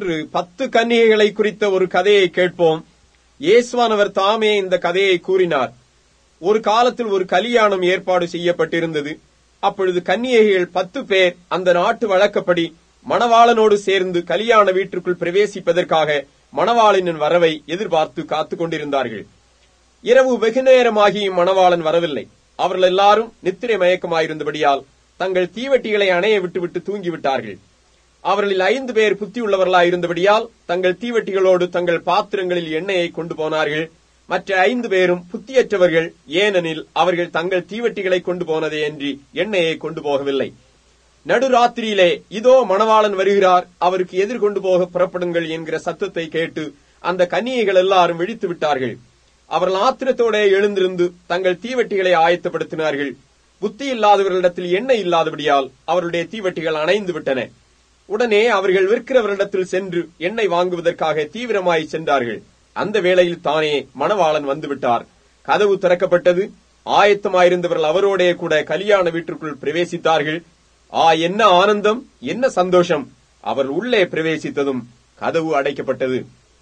இன்று பத்து கன்னிகைகளை குறித்த ஒரு கதையை கேட்போம் இயேசுவானவர் தாமே இந்த கதையை கூறினார் ஒரு காலத்தில் ஒரு கல்யாணம் ஏற்பாடு செய்யப்பட்டிருந்தது அப்பொழுது கன்னிகைகள் பத்து பேர் அந்த நாட்டு வழக்கப்படி மணவாளனோடு சேர்ந்து கல்யாண வீட்டுக்குள் பிரவேசிப்பதற்காக மணவாளனின் வரவை எதிர்பார்த்து காத்துக் கொண்டிருந்தார்கள் இரவு வெகு நேரமாகியும் மணவாளன் வரவில்லை அவர்கள் எல்லாரும் நித்திரை மயக்கமாயிருந்தபடியால் தங்கள் தீவட்டிகளை அணைய விட்டுவிட்டு தூங்கிவிட்டார்கள் அவர்களில் ஐந்து பேர் புத்தியுள்ளவர்களாயிருந்தபடியால் தங்கள் தீவட்டிகளோடு தங்கள் பாத்திரங்களில் எண்ணெயை கொண்டு போனார்கள் மற்ற ஐந்து பேரும் புத்தியற்றவர்கள் ஏனெனில் அவர்கள் தங்கள் தீவட்டிகளை கொண்டு போனதே அன்றி எண்ணெயை கொண்டு போகவில்லை நடுராத்திரியிலே இதோ மணவாளன் வருகிறார் அவருக்கு எதிர்கொண்டு போக புறப்படுங்கள் என்கிற சத்தத்தை கேட்டு அந்த கன்னிகைகள் எல்லாரும் விழித்து விட்டார்கள் அவர்கள் ஆத்திரத்தோட எழுந்திருந்து தங்கள் தீவட்டிகளை ஆயத்தப்படுத்தினார்கள் புத்தி இல்லாதவர்களிடத்தில் எண்ணெய் இல்லாதபடியால் அவருடைய தீவட்டிகள் அணைந்து விட்டன உடனே அவர்கள் விற்கிறவரிடத்தில் சென்று எண்ணெய் வாங்குவதற்காக தீவிரமாய் சென்றார்கள் அந்த வேளையில் தானே மணவாளன் வந்துவிட்டார் கதவு திறக்கப்பட்டது ஆயத்தமாயிருந்தவர்கள் அவரோடே கூட கல்யாண வீட்டிற்குள் பிரவேசித்தார்கள் ஆ என்ன ஆனந்தம் என்ன சந்தோஷம் அவர் உள்ளே பிரவேசித்ததும் கதவு அடைக்கப்பட்டது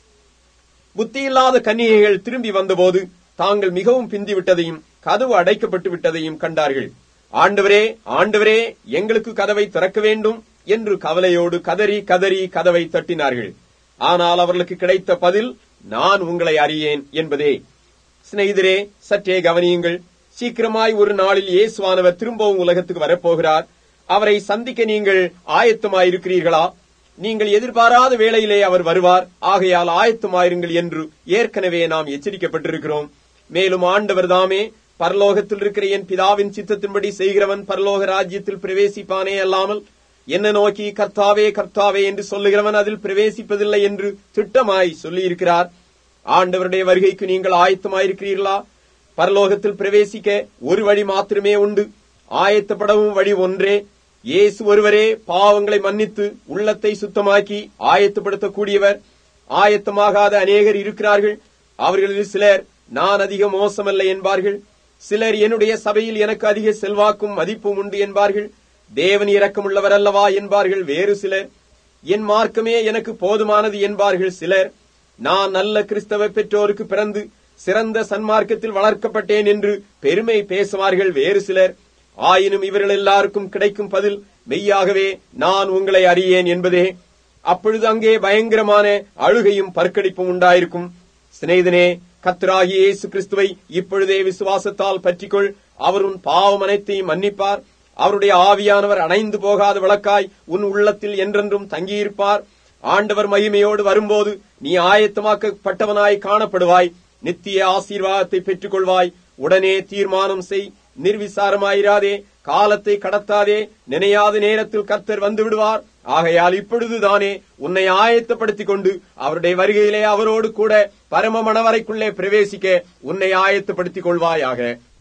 புத்தியில்லாத கன்னிகைகள் திரும்பி வந்தபோது தாங்கள் மிகவும் பிந்திவிட்டதையும் கதவு அடைக்கப்பட்டு விட்டதையும் கண்டார்கள் ஆண்டவரே ஆண்டவரே எங்களுக்கு கதவை திறக்க வேண்டும் என்று கவலையோடு கதறி கதறி கதவை தட்டினார்கள் ஆனால் அவர்களுக்கு கிடைத்த பதில் நான் உங்களை அறியேன் என்பதே சிநேகிதரே சற்றே கவனியுங்கள் சீக்கிரமாய் ஒரு நாளில் இயேசுவானவர் திரும்பவும் உலகத்துக்கு வரப்போகிறார் அவரை சந்திக்க நீங்கள் ஆயத்தமாயிருக்கிறீர்களா நீங்கள் எதிர்பாராத வேளையிலே அவர் வருவார் ஆகையால் ஆயத்தமாயிருங்கள் என்று ஏற்கனவே நாம் எச்சரிக்கப்பட்டிருக்கிறோம் மேலும் ஆண்டவர் தாமே பரலோகத்தில் இருக்கிற என் பிதாவின் சித்தத்தின்படி செய்கிறவன் பரலோக ராஜ்யத்தில் பிரவேசிப்பானே அல்லாமல் என்ன நோக்கி கர்த்தாவே கர்த்தாவே என்று சொல்லுகிறவன் அதில் பிரவேசிப்பதில்லை என்று திட்டமாய் சொல்லியிருக்கிறார் ஆண்டவருடைய வருகைக்கு நீங்கள் ஆயத்தமாயிருக்கிறீர்களா பரலோகத்தில் பிரவேசிக்க ஒரு வழி மாத்திரமே உண்டு ஆயத்தப்படவும் வழி ஒன்றே இயேசு ஒருவரே பாவங்களை மன்னித்து உள்ளத்தை சுத்தமாக்கி ஆயத்தப்படுத்தக்கூடியவர் ஆயத்தமாகாத அநேகர் இருக்கிறார்கள் அவர்களில் சிலர் நான் அதிக மோசமல்ல என்பார்கள் சிலர் என்னுடைய சபையில் எனக்கு அதிக செல்வாக்கும் மதிப்பும் உண்டு என்பார்கள் தேவன் இரக்கமுள்ளவர் அல்லவா என்பார்கள் வேறு சிலர் என் மார்க்கமே எனக்கு போதுமானது என்பார்கள் சிலர் நான் நல்ல கிறிஸ்தவ பெற்றோருக்கு பிறந்து சிறந்த சன்மார்க்கத்தில் வளர்க்கப்பட்டேன் என்று பெருமை பேசுவார்கள் வேறு சிலர் ஆயினும் இவர்கள் எல்லாருக்கும் கிடைக்கும் பதில் மெய்யாகவே நான் உங்களை அறியேன் என்பதே அப்பொழுது அங்கே பயங்கரமான அழுகையும் பற்கடிப்பும் உண்டாயிருக்கும் சிநேதனே கத்ராகி இயேசு கிறிஸ்துவை இப்பொழுதே விசுவாசத்தால் பற்றிக்கொள் அவர் உன் பாவம் அனைத்தையும் மன்னிப்பார் அவருடைய ஆவியானவர் அணைந்து போகாத விளக்காய் உன் உள்ளத்தில் என்றென்றும் தங்கியிருப்பார் ஆண்டவர் மகிமையோடு வரும்போது நீ ஆயத்தமாக்கப்பட்டவனாய் காணப்படுவாய் நித்திய ஆசீர்வாதத்தை பெற்றுக் கொள்வாய் உடனே தீர்மானம் செய் நிர்விசாரமாயிராதே காலத்தை கடத்தாதே நினையாத நேரத்தில் கர்த்தர் வந்து விடுவார் ஆகையால் இப்பொழுதுதானே உன்னை ஆயத்தப்படுத்திக் கொண்டு அவருடைய வருகையிலே அவரோடு கூட பரம மணவரைக்குள்ளே பிரவேசிக்க உன்னை ஆயத்தப்படுத்திக் கொள்வாயாக